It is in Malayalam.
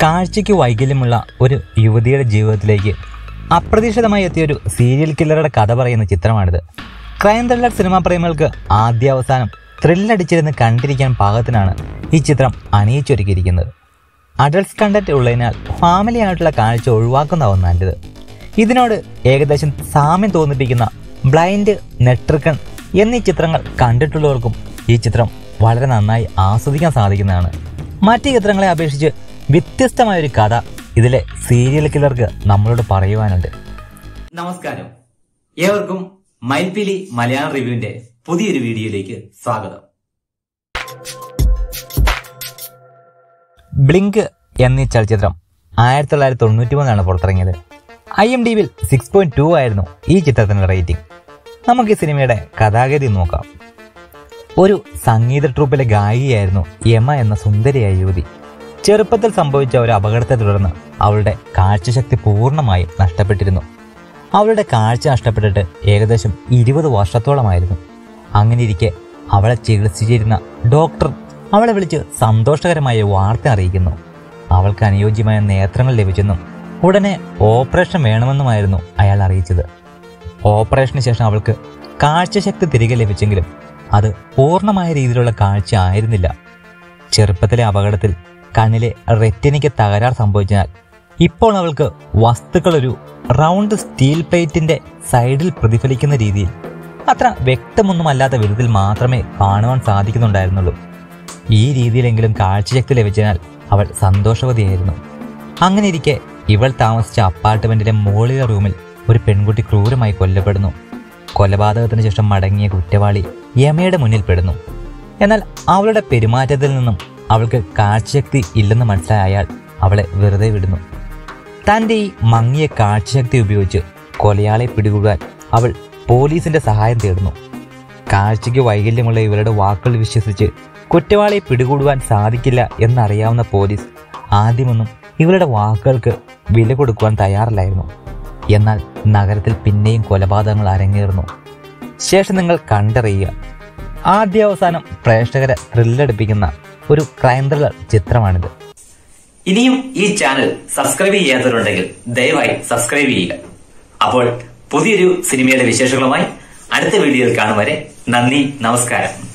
കാഴ്ചയ്ക്ക് വൈകല്യമുള്ള ഒരു യുവതിയുടെ ജീവിതത്തിലേക്ക് അപ്രതീക്ഷിതമായി എത്തിയ ഒരു സീരിയൽ കില്ലറുടെ കഥ പറയുന്ന ചിത്രമാണിത് ക്രൈം ത്രില്ലർ സിനിമാ പ്രേമികൾക്ക് ആദ്യാവസാനം ത്രില്ലടിച്ചിരുന്ന് കണ്ടിരിക്കാൻ പാകത്തിനാണ് ഈ ചിത്രം അണിയിച്ചൊരുക്കിയിരിക്കുന്നത് അഡൾട്ട്സ് കണ്ടന്റ് ഉള്ളതിനാൽ ഫാമിലി ആയിട്ടുള്ള കാഴ്ച ഒഴിവാക്കുന്നതാവും നല്ലത് ഇതിനോട് ഏകദേശം സാമ്യം തോന്നിപ്പിക്കുന്ന ബ്ലൈൻഡ് നെട്രിക്കൺ എന്നീ ചിത്രങ്ങൾ കണ്ടിട്ടുള്ളവർക്കും ഈ ചിത്രം വളരെ നന്നായി ആസ്വദിക്കാൻ സാധിക്കുന്നതാണ് മറ്റ് ചിത്രങ്ങളെ അപേക്ഷിച്ച് വ്യത്യസ്തമായ ഒരു കഥ ഇതിലെ സീരിയൽ കില്ലർക്ക് നമ്മളോട് പറയുവാനുണ്ട് നമസ്കാരം ഏവർക്കും മൈൽപിലി മലയാളം റിവ്യൂവിന്റെ പുതിയൊരു വീഡിയോയിലേക്ക് സ്വാഗതം ബ്ലിങ്ക് എന്നീ ചലച്ചിത്രം ആയിരത്തി തൊള്ളായിരത്തി തൊണ്ണൂറ്റി മൂന്നാണ് പുറത്തിറങ്ങിയത് ഐ എം ഡി ബിൽ സിക്സ് പോയിന്റ് ടു ആയിരുന്നു ഈ ചിത്രത്തിന്റെ റേറ്റിംഗ് നമുക്ക് ഈ സിനിമയുടെ കഥാഗതി നോക്കാം ഒരു സംഗീത ട്രൂപ്പിലെ ഗായികയായിരുന്നു യമ എന്ന സുന്ദരിയായ യുവതി ചെറുപ്പത്തിൽ സംഭവിച്ച ഒരു അപകടത്തെ തുടർന്ന് അവളുടെ കാഴ്ചശക്തി പൂർണ്ണമായും നഷ്ടപ്പെട്ടിരുന്നു അവളുടെ കാഴ്ച നഷ്ടപ്പെട്ടിട്ട് ഏകദേശം ഇരുപത് വർഷത്തോളമായിരുന്നു അങ്ങനെയിരിക്കെ അവളെ ചികിത്സിച്ചിരുന്ന ഡോക്ടർ അവളെ വിളിച്ച് സന്തോഷകരമായ വാർത്ത അറിയിക്കുന്നു അവൾക്ക് അനുയോജ്യമായ നേത്രങ്ങൾ ലഭിച്ചെന്നും ഉടനെ ഓപ്പറേഷൻ വേണമെന്നുമായിരുന്നു അയാൾ അറിയിച്ചത് ഓപ്പറേഷന് ശേഷം അവൾക്ക് കാഴ്ചശക്തി തിരികെ ലഭിച്ചെങ്കിലും അത് പൂർണ്ണമായ രീതിയിലുള്ള കാഴ്ച ആയിരുന്നില്ല ചെറുപ്പത്തിലെ അപകടത്തിൽ കണ്ണിലെ റെറ്റിനയ്ക്ക് തകരാർ സംഭവിച്ചതിനാൽ ഇപ്പോൾ അവൾക്ക് വസ്തുക്കൾ ഒരു റൗണ്ട് സ്റ്റീൽ പ്ലേറ്റിന്റെ സൈഡിൽ പ്രതിഫലിക്കുന്ന രീതിയിൽ അത്ര വ്യക്തമൊന്നുമല്ലാത്ത വിധത്തിൽ മാത്രമേ കാണുവാൻ സാധിക്കുന്നുണ്ടായിരുന്നുള്ളൂ ഈ രീതിയിലെങ്കിലും കാഴ്ചശക്തി ലഭിച്ചതിനാൽ അവൾ സന്തോഷവതിയായിരുന്നു അങ്ങനെ ഇരിക്കെ ഇവൾ താമസിച്ച അപ്പാർട്ട്മെന്റിലെ മുകളിലെ റൂമിൽ ഒരു പെൺകുട്ടി ക്രൂരമായി കൊല്ലപ്പെടുന്നു കൊലപാതകത്തിന് ശേഷം മടങ്ങിയ കുറ്റവാളി യമയുടെ മുന്നിൽ പെടുന്നു എന്നാൽ അവളുടെ പെരുമാറ്റത്തിൽ നിന്നും അവൾക്ക് കാഴ്ചശക്തി ഇല്ലെന്ന് മനസ്സിലായ അയാൾ അവളെ വെറുതെ വിടുന്നു തൻ്റെ ഈ മങ്ങിയ കാഴ്ചശക്തി ഉപയോഗിച്ച് കൊലയാളെ പിടികൂടാൻ അവൾ പോലീസിന്റെ സഹായം തേടുന്നു കാഴ്ചയ്ക്ക് വൈകല്യമുള്ള ഇവരുടെ വാക്കുകൾ വിശ്വസിച്ച് കുറ്റവാളിയെ പിടികൂടുവാൻ സാധിക്കില്ല എന്നറിയാവുന്ന പോലീസ് ആദ്യമൊന്നും ഇവരുടെ വാക്കുകൾക്ക് വില കൊടുക്കുവാൻ തയ്യാറല്ലായിരുന്നു എന്നാൽ നഗരത്തിൽ പിന്നെയും കൊലപാതകങ്ങൾ അരങ്ങേറുന്നു ശേഷം നിങ്ങൾ കണ്ടറിയുക ആദ്യാവസാനം പ്രേക്ഷകരെ ത്രില്ലടിപ്പിക്കുന്ന ഒരു ക്രൈം ത്രില്ലർ ചിത്രമാണിത് ഇനിയും ഈ ചാനൽ സബ്സ്ക്രൈബ് ചെയ്യാത്തവരുണ്ടെങ്കിൽ ദയവായി സബ്സ്ക്രൈബ് ചെയ്യുക അപ്പോൾ പുതിയൊരു സിനിമയുടെ വിശേഷങ്ങളുമായി അടുത്ത വീഡിയോയിൽ കാണും വരെ നന്ദി നമസ്കാരം